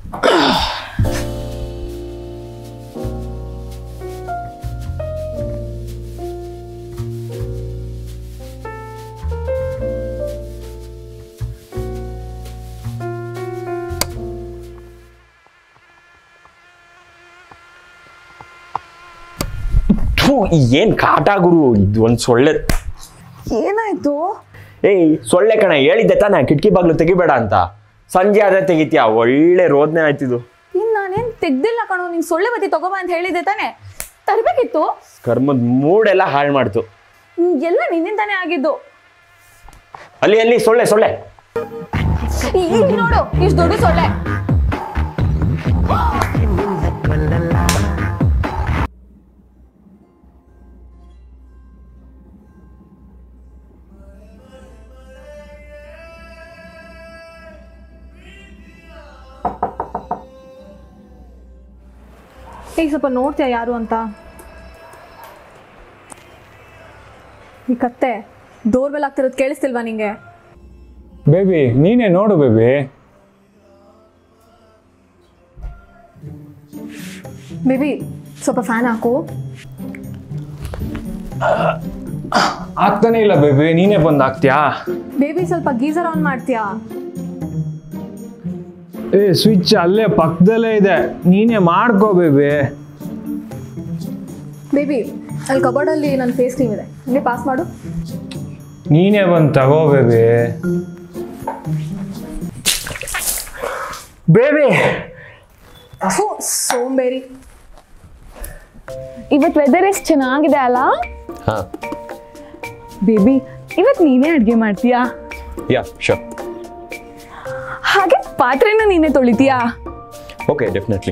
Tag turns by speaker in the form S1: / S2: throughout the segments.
S1: ಥು, ಏನ್ ಕಾಟ ಗುರು ಇದು ಒಂದ್ ಸೊಳ್ಳೆ
S2: ಏನಾಯ್ತು
S1: ಏಯ್ ಸೊಳ್ಳೆ ಕಣ ಹೇಳಿದ್ದೆ ತಾನೆ ಕಿಟಕಿ ಬಾಗ್ಲು ತೆಗಿಬೇಡ ಅಂತ ಸಂಜೆ ಆದ್ರೆ ತೆಗಿತೀಯ ಒಳ್ಳೆ ರೋದನೆ ಆಯ್ತಿದು
S2: ಇನ್ ನಾನೇನ್ ತೆಗ್ದಿಲ್ಲ ಕಣೋ ನಿಂಗ್ ಸೊಳ್ಳೆ ಬತ್ತಿ ತಗೋಬ ಅಂತ ಹೇಳಿದ್ದೆ ತಾನೆ ತರ್ಬೇಕಿತ್ತು
S1: ಕರ್ಮದ್ ಮೂಡೆಲ್ಲ ಹಾಳು ಮಾಡ್ತು
S2: ಹ್ಮ್, ಎಲ್ಲ ನಿನ್ನಿಂದಾನೇ ಆಗಿದ್ದು
S1: ಅಲ್ಲಿ ಅಲ್ಲಿ ಸೊಳ್ಳೆ ಸೊಳ್ಳೆ
S2: ಈ- ಇಲ್ಲಿ ನೋಡು ಇಷ್ಟು ದೊಡ್ಡ ಸೊಳ್ಳೆ ಈಗ ಸ್ವಲ್ಪ ನೋಡ್ತೀಯ ಯಾರು ಅಂತ ಈ ಕತ್ತೆ ಡೋರ್ ಬೆಲ್ ಆಗ್ತಿರೋದು ಕೇಳಿಸ್ತಿಲ್ವಾ ನಿಂಗೆ
S3: ಬೇಬಿ ನೀನೇ ನೋಡು ಬೇಬಿ
S2: ಬೇಬಿ ಸ್ವಲ್ಪ ಫ್ಯಾನ್ ಹಾಕು
S3: ಆಗ್ತಾನೆ ಇಲ್ಲ ಬೇಬಿ ನೀನೇ ಬಂದು ಹಾಕ್ತೀಯಾ
S2: ಬೇಬಿ ಸ್ವಲ್ಪ ಗೀಸರ್ ಆನ್ ಮಾಡ್ತೀಯಾ
S3: ಏ ಸ್ವಿಚ್ ಅಲ್ಲೇ ಪಕ್ಕದಲ್ಲೇ ಇದೆ ನೀನೇ ಮಾಡ್ಕೋ ಬೇಬಿ
S2: ಬೇಬಿ ಅಲ್ಲಿ ಕಬೋರ್ಡಲ್ಲಿ ನನ್ನ ಫೇಸ್ ಕ್ರೀಮ್ ಇದೆ ಇಲ್ಲಿ ಪಾಸ್ ಮಾಡು
S3: ನೀನೇ ಬಂದು ತಗೋ ಬೇಬಿ ಬೇಬಿ
S2: ಹೋ ಸೋಂಬೇರಿ ಇವತ್ತು ವೆದರ್ ಎಷ್ಟು ಚೆನ್ನಾಗಿದೆ ಅಲ್ಲ
S1: ಹಾ
S2: ಬೇಬಿ ಇವತ್ತು ನೀನೇ ಅಡುಗೆ ಮಾಡ್ತೀಯಾ
S1: ಯಾ ಶೋರ್
S2: ಹಾಗೆ ಪಾತ್ರೆನೂ ನೀನೇ ತೊಳಿತೀಯಾ
S1: ಓಕೆ ಡೆಫಿನೆಟ್ಲಿ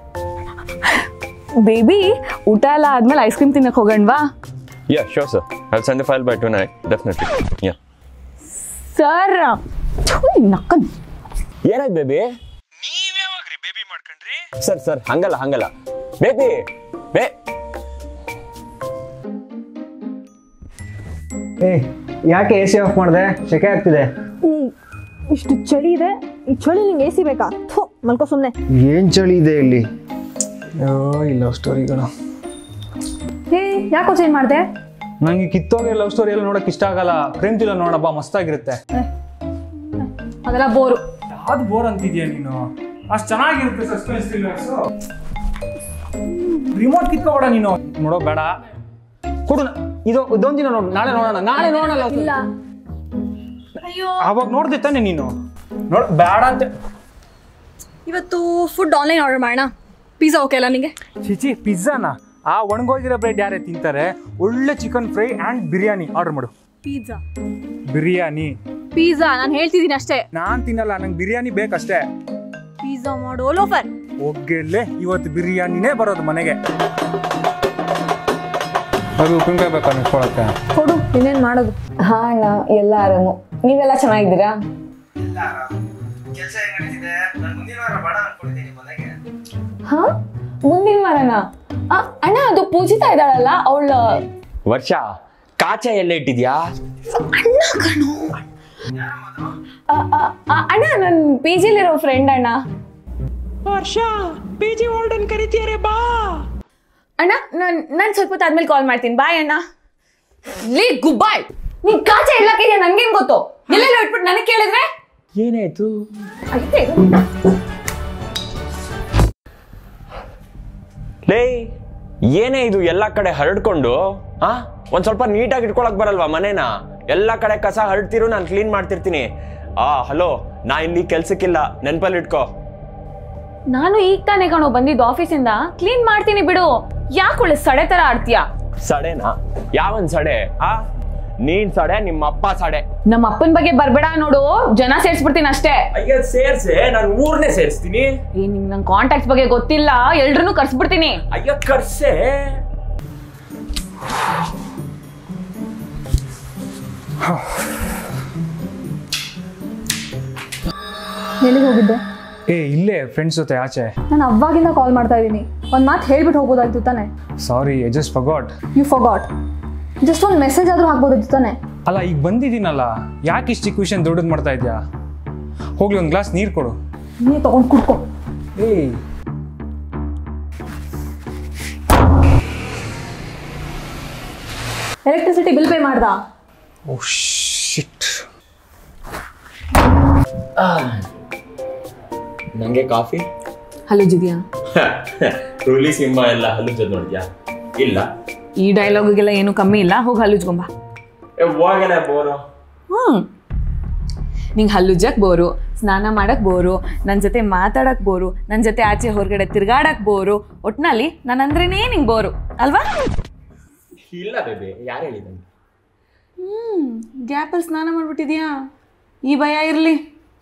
S2: ಬೇಬಿ ಊಟ ಎಲ್ಲ ಆದ್ಮೇಲೆ ಐಸ್ ಕ್ರೀಮ್ ತಿನ್ನಕ್ ಹೋಗಣ್ವಾ
S1: yeah sure sir I send file by tonight definitely yeah
S2: sir ನಕ್ಕನ್
S1: ಏನಾಯ್ತು ಬೇಬಿ ಸರ್ ಸರ್ ಹಂಗಲ್ಲ ಹಂಗಲ್ಲ ಬೇಬಿ ಬೇ
S4: ಏ ಯಾಕೆ ಎ ಸಿ ಆಫ್ ಮಾಡಿದೆ ಸೆಕೆ ಆಗ್ತಿದೆ
S2: ಇಷ್ಟು ಚಳಿ ಇದೆ ಈ ಚಳಿ ನಿಂಗೆ ಎ ಸಿ ಬೇಕಾ ಥು ಮಲ್ಕೋ ಸುಮ್ಮನೆ
S4: ಏನು ಚಳಿ ಇದೆ ಇಲ್ಲಿ ಅಯ್ಯೋ ಈ ಲವ್ ಸ್ಟೋರಿಗಳು
S2: ಹೇ ಯಾಕೋ ಚೇಂಜ್ ಮಾಡಿದೆ
S3: ನಂಗೆ ಕಿತ್ತೋಗಿ ಲವ್ ಸ್ಟೋರಿ ಎಲ್ಲ ನೋಡಕ್ ಇಷ್ಟ ಆಗಲ್ಲ ಪ್ರೇಮ್ ತಿಲ್ಲ ನೋಡಬ್ಬ ಮಸ್ತಾಗಿರುತ್ತೆ
S2: ಅದೆಲ್ಲ ಬೋರು
S3: ಯಾವ್ದು ಬೋರ್ ಅಂತಿದ್ಯಾ ನೀನು ಅಷ್ಟು ಚೆನ್ನಾಗಿರುತ್ತೆ ಸಸ್ಪೆನ್ಸ್ ಥ್ರಿಲ್ಲರ್ಸ್ ರಿಮೋಟ್ ಕಿತ್ಕೋಬೇಡ ನೀನು ನೋಡೋ ಬೇಡ ಕೊಡು ನ- ಇದು ಇದೊಂದಿನ ನೋಡು ನಾಳೆ ನೋಡೋಣ ನಾಳೆ ನೋಡೋಣ love story.
S2: ಇಲ್ಲ
S3: ಅವಾಗ ನೋಡ್ದೆ ತಾನೆ ನೀನು ನೋಡ್ ಬೇಡ ಅಂತ
S2: ಇವತ್ತು ಫುಡ್ ಆನ್ಲೈನ್ ಆರ್ಡರ್ ಮಾಡೋಣ ಪಿಜ್ಜಾ ಓಕೆ ಅಲ್ಲ ನಿಂಗೆ
S3: ಚಿಚಿ ಪಿಜ್ಜಾನ ಆ ಒಣಗೋಗಿರೋ ಬ್ರೆಡ್ ಯಾರೇ ತಿಂತಾರೆ ಒಳ್ಳೆ chicken fry and biryani order ಮಾಡು
S2: ಪಿಜ್ಜಾ
S3: ಬಿರಿಯಾನಿ
S2: ಪಿಜ್ಜಾ ನಾನು ಹೇಳ್ತಿದ್ದೀನಿ ಅಷ್ಟೇ
S3: ನಾನ್ ತಿನ್ನಲ್ಲ ನಂಗೆ ಬಿರಿಯಾನಿ ಬೇಕಷ್ಟೇ
S2: ಪಿಜ್ಜಾ ಮಾಡು ಲೋಫರ್
S3: ಒಗ್ಗೆಲ್ಲೇ ಇವತ್ತು ಬಿರಿಯಾನಿನೇ ಬರೋದು ಮನೆಗೆ ಅದು ಉಪ್ಪಿನಕಾಯಿ ಬೇಕಾ ನಿಂತ್ಕೊಳಕ್ಕೆ
S2: ಕೊಡು ಇನ್ನೇನು ಮಾಡೋದು
S5: ಹಾ ಅಣ್ಣ ಎಲ್ಲ ಆರಾಮು ನೀವೆಲ್ಲ ಚೆನ್ನಾಗಿದ್ದೀರಾ
S4: ಕೆಲಸ ಹೆಂಗ್ ನಡೀತಿದೆ ನಾನು ಮುಂದಿನ ವಾರ ಬೇಡ ಅನ್ಕೊಂಡಿದ್ದೀನಿ ಮನೆಗೆ
S5: ಹಾ ಮುಂದಿನ ವಾರನ ಆ, ಅಣ್ಣ ಅದು ಪೂಜಿತಾ ಇದ್ದಾಳಲ್ಲ ಅವಳ
S1: ವರ್ಷ ಕಾಚ ಎಲ್ಲ ಇಟ್ಟಿದ್ಯಾ
S5: ಅಣ್ಣ ನನ್ನ ಪಿ ಜಿಲಿರೋ ಫ್ರೆಂಡ್ ಅಣ್ಣ ಅಣ್ಣ ನಾನು ನಾನು ಸ್ವಲ್ಪ ಹೊತ್ತು ಆದ್ಮೇಲೆ ಕಾಲ್ ಮಾಡ್ತೀನಿ ಬಾಯ್ ಅಣ್ಣ ಲೇ ಗುಬ್ಬಾಯ್ ನೀ ಕಾಚೆ ಇಡ್ಲಾಕಿದ್ಯಾ ನನ್ಗೇನ್ ಗೊತ್ತು ಎಲ್ಲೆಲ್ಲ ಇಟ್ಬಿಟ್ಟು ನನಗೆ ಕೇಳಿದ್ರೆ
S1: ಏನಾಯ್ತು
S5: ಐತೆ ಇದು.
S1: ಲೇ ಏನೇ ಇದು ಎಲ್ಲ ಕಡೆ ಹರಡ್ಕೊಂಡು ಆ ಒಂದ್ ಸ್ವಲ್ಪ ನೀಟಾಗಿ ಇಟ್ಕೊಳಕ್ ಬರಲ್ವಾ ಮನೇನ ಎಲ್ಲ ಕಡೆ ಕಸ ಹರಡ್ತಿರು ನಾನು ಕ್ಲೀನ್ ಮಾಡ್ತಿರ್ತೀನಿ ಆ ಹಲೋ ನಾ ಇಲ್ಲಿ ಕೆಲ್ಸಕ್ಕಿಲ್ಲ ನೆನ್ಪಲ್ಲಿ ಇಟ್ಕೋ
S5: ನಾನು ಈಗ ತಾನೇ ಕಣೋ ಬಂದಿದ್ದು ಆಫೀಸಿಂದ ಕ್ಲೀನ್ ಮಾಡ್ತೀನಿ ಬಿಡು ಯಾಕೆ ಒಳ್ಳೆ ಸಡೆ ತರ ಆಡ್ತೀಯಾ
S1: ಸಡೆನಾ ಯಾವನ್ ಸಡೆ ಆ ನೀನ್ ಸಡೆ ನಿಮ್ಮ ಅಪ್ಪ ಸಡೆ
S5: ನಮ್ಮ ಅಪ್ಪನ ಬಗ್ಗೆ ಬರ್ಬೇಡ ನೋಡು ಜನ ಸೇರ್ಸ್ಬಿಡ್ತೀನಿ ಅಷ್ಟೇ
S1: ಅಯ್ಯ ಸೇರ್ಸೆ ನಾನು ಊರ್ನೇ ಸೇರಿಸ್ತೀನಿ
S5: ಏ ನಿಂಗ್ ನನ್ ಕಾಂಟ್ಯಾಕ್ಟ್ಸ್ ಬಗ್ಗೆ ಗೊತ್ತಿಲ್ಲ ಎಲ್ರನ್ನೂ ಕರ್ಸ್ಬಿಡ್ತೀನಿ
S1: ಅಯ್ಯ ಕರ್ಸೆ
S2: ಎಲ್ಲಿಗೆ ಹೋಗಿದ್ದೆ
S3: ಏ ಇಲ್ಲೇ ಫ್ರೆಂಡ್ಸ್ ಜೊತೆ ಆಚೆ
S2: ನಾನು ಅವಾಗಿಂದ ಕಾಲ್ ಮಾಡ್ತಾ ಇದ್ದೀನಿ ಒಂದು ಮಾತು ಹೇಳ್ಬಿಟ್ಟು ಹೋಗ್ಬೋದಾಯ್ತು ತಾನೆ
S3: sorry I just forgot
S2: you forgot just ಒಂದು ಮೆಸೇಜ್ ಆದರೂ ಹಾಕ್ಬೋದಾಯ್ತು ತಾನೆ
S3: ಅಲ್ಲ ಈಗ ಬಂದಿದ್ದೀನಲ್ಲ ಯಾಕೆ ಇಷ್ಟು ಚಿಕ್ಕ ವಿಷಯ ದೊಡ್ಡದು ಮಾಡ್ತಾ ಇದ್ಯಾ ಹೋಗ್ಲಿ ಒಂದು ಗ್ಲಾಸ್ ನೀರು ಕೊಡು
S2: ನೀ ತೊಗೊಂಡು ಕುಡ್ಕೊ
S3: ಏಯ್
S2: ಎಲೆಕ್ಟ್ರಿಸಿಟಿ ಬಿಲ್ ಪೇ ಮಾಡ್ದ
S3: ಓ ಶಿಟ್
S1: ನಂಗೆ ಕಾಫಿ
S5: ಹಲೋ ಜಿದ್ಯಾ
S1: ಟ್ರೂಲಿ ಸಿಂಹ ಎಲ್ಲ ಹಲ್ಲುಜದ್ ನೋಡ್ದ್ಯಾ ಇಲ್ಲ
S5: ಈ ಡೈಲಾಗಿಗೆಲ್ಲ ಏನು ಕಮ್ಮಿ ಇಲ್ಲ ಹೋಗಿ ಹಲ್ಲುಜ್ಕೊಂಬ
S1: ಏ ಹೋಗಲ್ಲ ಬೋರು
S5: ಹ್ಮ್ ನಿಂಗೆ ಹಲ್ಲುಜ್ಜಕ್ ಬೋರು ಸ್ನಾನ ಮಾಡಕ್ ಬೋರು ನನ್ನ ಜೊತೆ ಮಾತಾಡಕ್ ಬೋರು ನನ್ನ ಜೊತೆ ಆಚೆ ಹೊರಗಡೆ ತಿರ್ಗಾಡಕ್ ಬೋರು ಒಟ್ನಲ್ಲಿ ನಾನಂದ್ರೇನೇ ನಿಂಗೆ ಬೋರು ಅಲ್ವಾ
S1: ಇಲ್ಲ ಬೇಬಿ ಯಾರು ಹೇಳಿದಂಗೆ
S5: ಹ್ಮ್ ಗ್ಯಾಪಲ್ಲಿ ಸ್ನಾನ ಮಾಡ್ಬಿಟ್ಟಿದ್ಯಾ ಈ ಭಯ ಇರಲಿ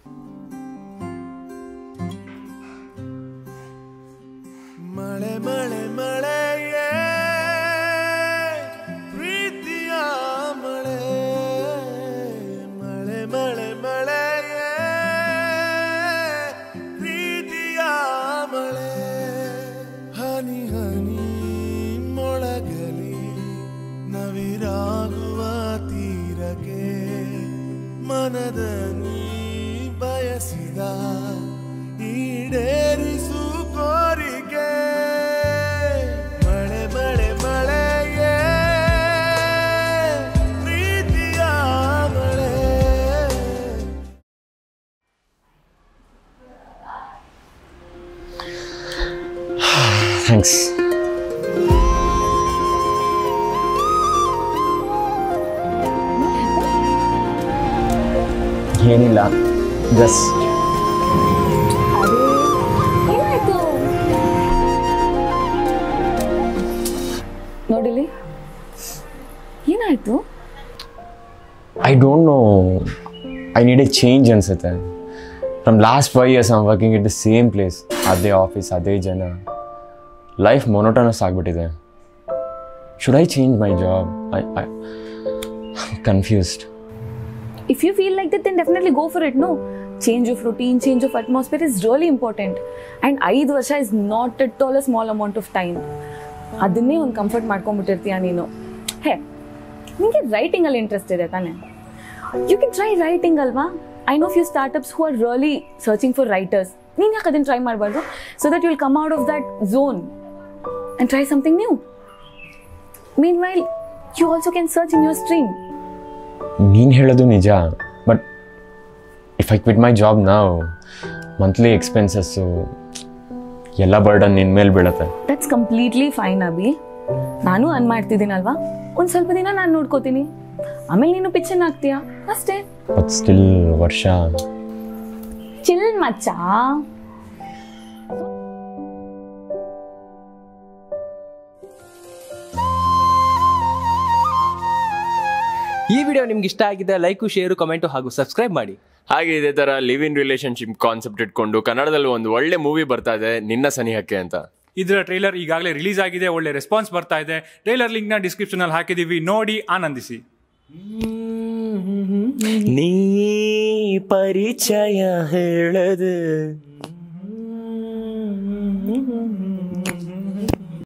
S6: ಮಳೆ ಮಳೆ ಮಳೆಯೇ ಪ್ರೀತಿಯ ಮಳೆ ಮಳೆ ಮಳೆ ಮಳೆಯೇ ಪ್ರೀತಿಯ ಮಳೆ ಹನಿ ಹನಿ ಮೊಳಗಲಿ ನವಿರಾಗುವ ತೀರಕ್ಕೆ ಮನದ ನೀ ಬಯಸಿದ ಈಡೇರಿಸು ಕೋರಿಕೆ ಮಳೆ ಮಳೆ ಮಳೆಯೇ ಪ್ರೀತಿಯ ಮಳೆ
S1: ಥ್ಯಾಂಕ್ಸ್ ಏನಿಲ್ಲ ಜಸ್ಟ್
S5: ಏನಾಯ್ತು ನೋಡಿಲಿ ಏನಾಯ್ತು
S1: I don't know I need a change ಅನ್ಸುತ್ತೆ from last five years I'm working it the same place ಅದೇ ಆಫೀಸ್ ಅದೇ ಜನ ಲೈಫ್ ಮೊನೋಟನಸ್ ಆಗಿಬಿಟ್ಟಿದೆ should I change my job I I confused
S5: if you feel like that then definitely go for it no change of routine change of atmosphere is really important and ಐದು ವರ್ಷ is not at all a small amount of time ಅದನ್ನೇ ಒಂದು comfort ಮಾಡ್ಕೊಂಡ್ಬಿಟ್ಟಿರ್ತೀಯ ನೀನು ಹೇ ನಿಮಗೆ ರೈಟಿಂಗಲ್ಲಿ interest ಇದೆ ತಾನೆ you can try writing ಅಲ್ವಾ I know few startups who are really searching for writers ನೀನು ಯಾಕೆ ಅದನ್ನು ಟ್ರೈ ಮಾಡಬಾರ್ದು so that will come out of that zone and try something new meanwhile you also can search in your stream
S1: ನೀನು ಹೇಳೋದು ನಿಜ but if I quit my job ನಾವು monthly expenses ಎಲ್ಲ burden ನಿನ್ನ ಮೇಲೆ ಬೀಳುತ್ತೆ
S5: that's completely fine Abhi ನಾನು ಅನ್ ಮಾಡ್ತಿದ್ದೀನಲ್ವಾ ಒಂದು ಸ್ವಲ್ಪ ದಿನ ನಾನು ನೋಡ್ಕೋತೀನಿ ಆಮೇಲೆ ನೀನು ಪಿಚ್ಚನ್ ಆಗ್ತೀಯಾ ಅಷ್ಟೇ
S1: ಬಟ್ ಸ್ಟಿಲ್ ವರ್ಷ
S5: ಚಿಲ್ ಮಚ್ಚ
S7: ಈ ವಿಡಿಯೋ ನಿಮ್ಗೆ ಇಷ್ಟ ಆಗಿದೆ ಲೈಕು ಶೇರು ಕಮೆಂಟು ಹಾಗೂ ಸಬ್ಸ್ಕ್ರೈಬ್ ಮಾಡಿ
S1: ಹಾಗೆ ಇದೇ ಥರ ಲಿವ್ ಇನ್ ರಿಲೇಶನ್ಶಿಪ್ ಕಾನ್ಸೆಪ್ಟ್ ಇಟ್ಕೊಂಡು ಕನ್ನಡದಲ್ಲಿ ಒಂದು ಒಳ್ಳೆ ಮೂವಿ ಬರ್ತಾ ಇದೆ ನಿನ್ನ ಸನಿಹಕ್ಕೆ ಅಂತ
S3: ಇದರ ಟ್ರೈಲರ್ ಈಗಾಗಲೇ ರಿಲೀಸ್ ಆಗಿದೆ ಒಳ್ಳೆ ರೆಸ್ಪಾನ್ಸ್ ಬರ್ತಾ ಇದೆ ಟ್ರೈಲರ್ ಲಿಂಕ್ನ ಡಿಸ್ಕ್ರಿಪ್ಷನಲ್ಲಿ ಹಾಕಿದ್ದೀವಿ ನೋಡಿ ಆನಂದಿಸಿ
S1: ನೀ ಪರಿಚಯ ಹೇಳದು